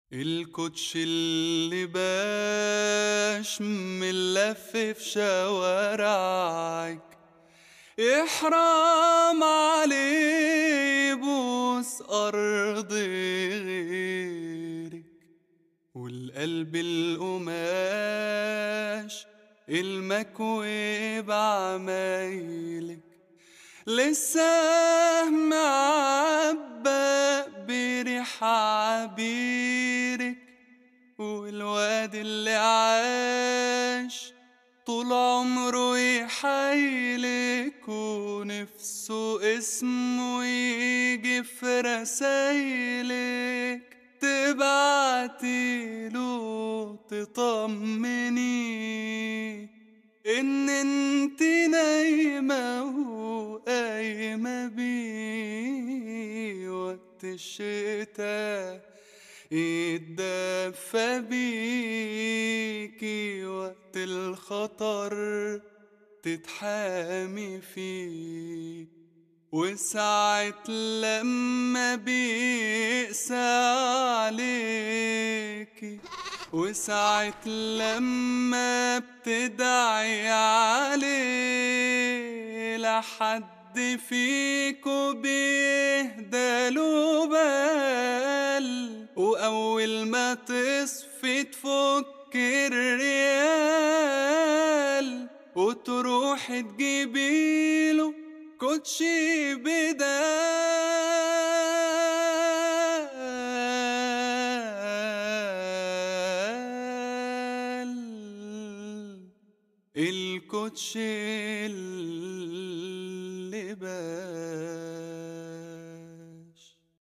الكوتش اللي باش من لف في شوارعك احرام عليه يبوس أرض غيرك والقلب القماش المكوي بعمايلك لسه معبى بريح عبيرك والواد اللي عاش طول عمره يحايلك ونفسه اسمه يجي في رسايلك تبعتيله تطمني ان انت نايمة وقايمة بيه وقت الشتاء يتدفى بيكي وقت الخطر تتحامي فيه وساعة لما بيقسى عليكي وساعة لما بتدعي عليه لحد فيكو بيهدى له بال وأول ما تصفي تفك الريال وتروح تجيبيله كوتشي بدال الكوتشي اللي بال